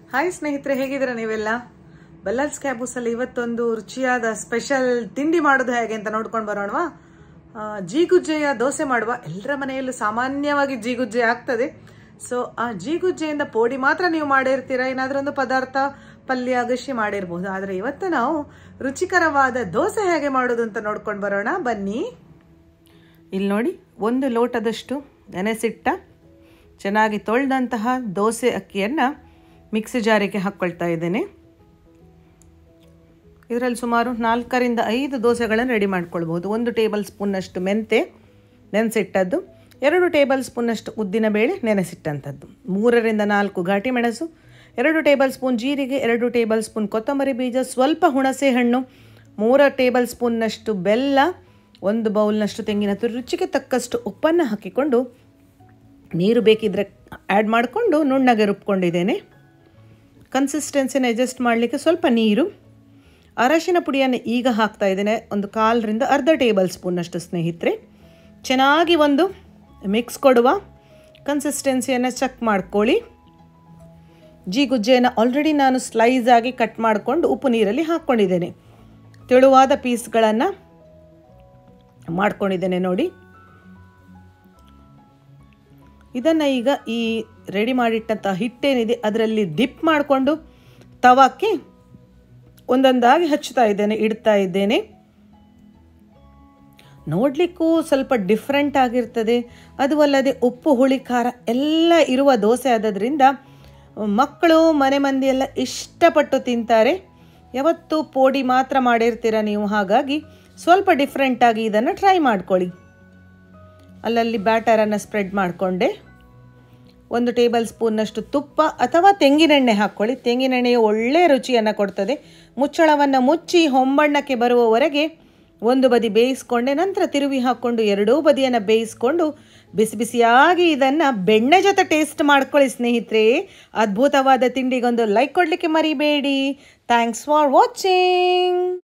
hi ಸ್ನೇಹಿತರೆ ಹೇಗಿದ್ದೀರಾ ನೀವೆಲ್ಲ ಬಲ್ಲಾಲ್ಸ್ ಕ್ಯಾಬೂಸಲ್ಲಿ ಇವತ್ತೊಂದು ರುಚಿಯಾದ ಸ್ಪೆಷಲ್ ತಿಂಡಿ ಮಾಡೋದು ಹೇಗೆ ಅಂತ ನೋಡ್ಕೊಂಡು ಬರೋಣವಾ ಆ, ಜೀಗುಜ್ಜೆಯ ದೋಸೆ ಮಾಡುವ ಎಲ್ಲರ ಮನೆಯಲ್ಲೂ ಸಾಮಾನ್ಯವಾಗಿ ಜೀಗುಜ್ಜೆ ಆಗ್ತದೆ ಸೊ ಆ ಜೀಗುಜ್ಜೆಯಿಂದ ಪೋಡಿ ಮಾತ್ರ ನೀವು ಮಾಡಿರ್ತೀರಾ ಏನಾದ್ರೂ ಒಂದು ಪದಾರ್ಥ ಪಲ್ಯ ಗಶಿ ಮಾಡಿರ್ಬೋದು ಆದರೆ ಇವತ್ತು ನಾವು ರುಚಿಕರವಾದ ದೋಸೆ ಹೇಗೆ ಮಾಡೋದು ಅಂತ ನೋಡ್ಕೊಂಡು ಬರೋಣ ಬನ್ನಿ ಇಲ್ಲಿ ನೋಡಿ ಒಂದು ಲೋಟದಷ್ಟು ನೆನೆಸಿಟ್ಟ ಚೆನ್ನಾಗಿ ತೊಳೆದಂತಹ ದೋಸೆ ಅಕ್ಕಿಯನ್ನು ಮಿಕ್ಸಿ ಜಾರಿಗೆ ಹಾಕ್ಕೊಳ್ತಾ ಇದ್ದೇನೆ ಇದರಲ್ಲಿ ಸುಮಾರು ನಾಲ್ಕರಿಂದ ಐದು ದೋಸೆಗಳನ್ನು ರೆಡಿ ಮಾಡ್ಕೊಳ್ಬೋದು ಒಂದು ಟೇಬಲ್ ಸ್ಪೂನ್ನಷ್ಟು ಮೆಂತೆ ನೆನೆಸಿಟ್ಟದ್ದು ಎರಡು ಟೇಬಲ್ ಸ್ಪೂನ್ನಷ್ಟು ಉದ್ದಿನಬೇಳೆ ನೆನೆಸಿಟ್ಟಂಥದ್ದು ಮೂರರಿಂದ ನಾಲ್ಕು ಘಾಟಿ ಮೆಣಸು ಎರಡು ಟೇಬಲ್ ಸ್ಪೂನ್ ಜೀರಿಗೆ ಎರಡು ಟೇಬಲ್ ಸ್ಪೂನ್ ಕೊತ್ತಂಬರಿ ಬೀಜ ಸ್ವಲ್ಪ ಹುಣಸೆ ಹಣ್ಣು ಮೂರು ಟೇಬಲ್ ಸ್ಪೂನ್ನಷ್ಟು ಬೆಲ್ಲ ಒಂದು ಬೌಲ್ನಷ್ಟು ತೆಂಗಿನ ತುರಿ ರುಚಿಗೆ ತಕ್ಕಷ್ಟು ಉಪ್ಪನ್ನು ಹಾಕಿಕೊಂಡು ನೀರು ಬೇಕಿದ್ರೆ ಆ್ಯಡ್ ಮಾಡಿಕೊಂಡು ನುಣ್ಣಗೆ ರುಬ್ಕೊಂಡಿದ್ದೇನೆ ಕನ್ಸಿಸ್ಟೆನ್ಸಿನ ಅಡ್ಜಸ್ಟ್ ಮಾಡಲಿಕ್ಕೆ ಸ್ವಲ್ಪ ನೀರು ಅರಶಿನ ಪುಡಿಯನ್ನು ಈಗ ಹಾಕ್ತಾ ಇದ್ದೇನೆ ಒಂದು ಕಾಲರಿಂದ ಅರ್ಧ ಟೇಬಲ್ ಸ್ಪೂನ್ನಷ್ಟು ಸ್ನೇಹಿತರೆ ಚೆನ್ನಾಗಿ ಒಂದು ಮಿಕ್ಸ್ ಕೊಡುವ ಕನ್ಸಿಸ್ಟೆನ್ಸಿಯನ್ನು ಚೆಕ್ ಮಾಡ್ಕೊಳ್ಳಿ ಜೀಗುಜ್ಜೆಯನ್ನು ಆಲ್ರೆಡಿ ನಾನು ಸ್ಲೈಸ್ ಆಗಿ ಕಟ್ ಮಾಡಿಕೊಂಡು ಉಪ್ಪು ನೀರಲ್ಲಿ ಹಾಕ್ಕೊಂಡಿದ್ದೇನೆ ತೆಳುವಾದ ಪೀಸ್ಗಳನ್ನು ಮಾಡ್ಕೊಂಡಿದ್ದೇನೆ ನೋಡಿ ಇದನ್ನು ಈಗ ಈ ರೆಡಿ ಮಾಡಿಟ್ಟಂಥ ಹಿಟ್ಟೇನಿದೆ ಅದರಲ್ಲಿ ಡಿಪ್ ಮಾಡಿಕೊಂಡು ತವಾಕ್ಕೆ ಒಂದೊಂದಾಗಿ ಹಚ್ಚುತ್ತಾ ಇದ್ದೇನೆ ಇಡ್ತಾ ಇದ್ದೇನೆ ನೋಡಲಿಕ್ಕೂ ಸ್ವಲ್ಪ ಡಿಫ್ರೆಂಟ್ ಆಗಿರ್ತದೆ ಅದು ಅಲ್ಲದೆ ಉಪ್ಪು ಹುಳಿ ಖಾರ ಎಲ್ಲ ಇರುವ ದೋಸೆ ಆದದ್ರಿಂದ ಮಕ್ಕಳು ಮನೆ ಮಂದಿ ಎಲ್ಲ ಇಷ್ಟಪಟ್ಟು ತಿಂತಾರೆ ಯಾವತ್ತೂ ಪೋಡಿ ಮಾತ್ರ ಮಾಡಿರ್ತೀರ ನೀವು ಹಾಗಾಗಿ ಸ್ವಲ್ಪ ಡಿಫ್ರೆಂಟಾಗಿ ಇದನ್ನು ಟ್ರೈ ಮಾಡ್ಕೊಳ್ಳಿ ಅಲ್ಲಲ್ಲಿ ಬ್ಯಾಟರನ್ನು ಸ್ಪ್ರೆಡ್ ಮಾಡಿಕೊಂಡೆ ಒಂದು ಟೇಬಲ್ ಸ್ಪೂನ್ನಷ್ಟು ತುಪ್ಪ ಅಥವಾ ತೆಂಗಿನೆಣ್ಣೆ ಹಾಕ್ಕೊಳ್ಳಿ ತೆಂಗಿನೆಣ್ಣೆಯು ಒಳ್ಳೆಯ ರುಚಿಯನ್ನು ಕೊಡ್ತದೆ ಮುಚ್ಚಳವನ್ನು ಮುಚ್ಚಿ ಹೊಂಬಣ್ಣಕ್ಕೆ ಬರುವವರೆಗೆ ಒಂದು ಬದಿ ಬೇಯಿಸ್ಕೊಂಡೆ ನಂತರ ತಿರುವಿ ಹಾಕ್ಕೊಂಡು ಎರಡೂ ಬದಿಯನ್ನು ಬೇಯಿಸ್ಕೊಂಡು ಬಿಸಿ ಬಿಸಿಯಾಗಿ ಇದನ್ನು ಬೆಣ್ಣೆ ಜೊತೆ ಟೇಸ್ಟ್ ಮಾಡ್ಕೊಳ್ಳಿ ಸ್ನೇಹಿತರೆ ಅದ್ಭುತವಾದ ತಿಂಡಿಗೊಂದು ಲೈಕ್ ಕೊಡಲಿಕ್ಕೆ ಮರಿಬೇಡಿ ಥ್ಯಾಂಕ್ಸ್ ಫಾರ್ ವಾಚಿಂಗ್